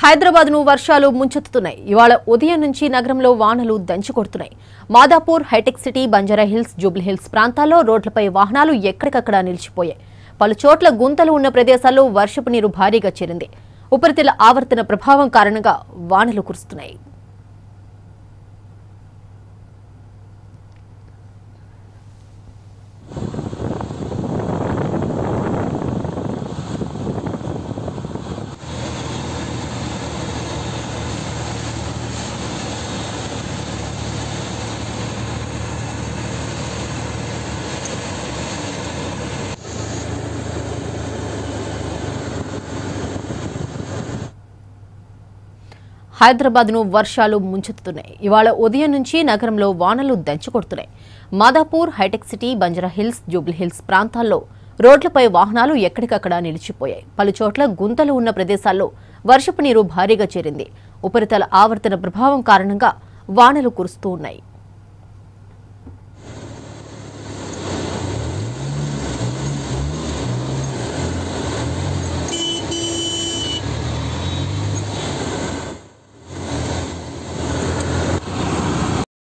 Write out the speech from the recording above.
హైదరాబాద్ ను వర్షాలు ముంచెత్తుతున్నాయి ఇవాళ ఉదయం నుంచి నగరంలో వానలు దంచుకొడుతున్నాయి మాదాపూర్ హైటెక్ City Banjara Hills Jubilee Hills ప్రాంతాల్లో రోడ్లపై వాహనాలు ఎక్కడికక్కడ నిలిచిపోయాయి పలు చోట్ల గుంతలు ఉన్న ప్రదేశాల్లో వర్షపు నీరు భారీగా చేరింది ఉపరితల ఆవర్తన ప్రభావం కారణంగా వానలు కురుస్తున్నాయి హైదరాబాద్ ను వర్షాలు ముంచెత్తుతున్నాయి ఇవాళ ఉదయం నుంచి నగరంలో వానలు దంచుకొడుతున్నాయి మాదాపూర్ హైటెక్ City Banjara Hills Jubilee Hills ప్రాంతాల్లో రోడ్లపై వాహనాలు ఎక్కడికక్కడ నిలిచిపోయాయి పలు చోట్ల గుంతలు ఉన్న ప్రదేశాల్లో వర్షపు నీరు భారీగా చేరింది ఉపరితల ఆవర్తన ప్రభావం కారణంగా వానలు కురుస్తూ ఉన్నాయి